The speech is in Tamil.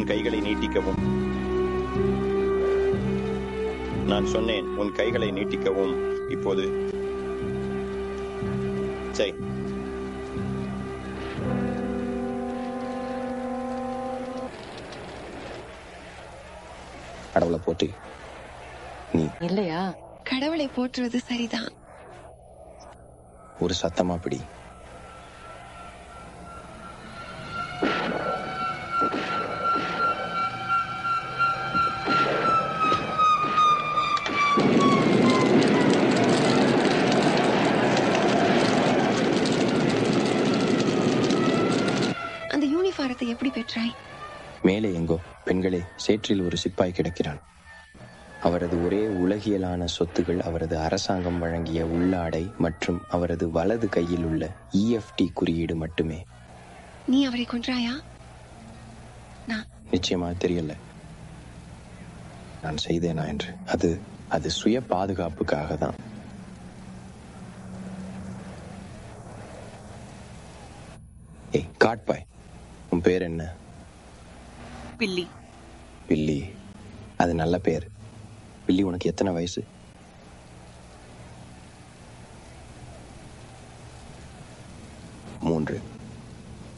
உன் கைகளை நீட்டிக்கவும் நான் சொன்னேன் உன் கைகளை நீட்டிக்கவும் இப்போது செய் கடவுளை போட்டு நீ இல்லையா கடவுளை போற்றுவது சரிதான் ஒரு சத்தமா பிடி அந்த யூனிஃபாரத்தை எப்படி பெற்றாய் மேலே எங்கோ பெண்களே சேற்றில் ஒரு சிப்பாய் கிடக்கிறான் அவரது ஒரே உலகியலான சொத்துகள் அவரது அரசாங்கம் வழங்கிய உள்ளாடை மற்றும் அவரது வலது கையில் உள்ள இஎஃப்டி குறியீடு மட்டுமே நீ அவரை கொன்றாயா நான் நிச்சயமா தெரியல நான் செய்தேனா என்று அது அது சுய பாதுகாப்புக்காக தான் ஏய் காட்பாய் உன் பேர் என்ன பில்லி வில்லி அது நல்ல பேர் வில்லி உனக்கு எத்தனை வயசு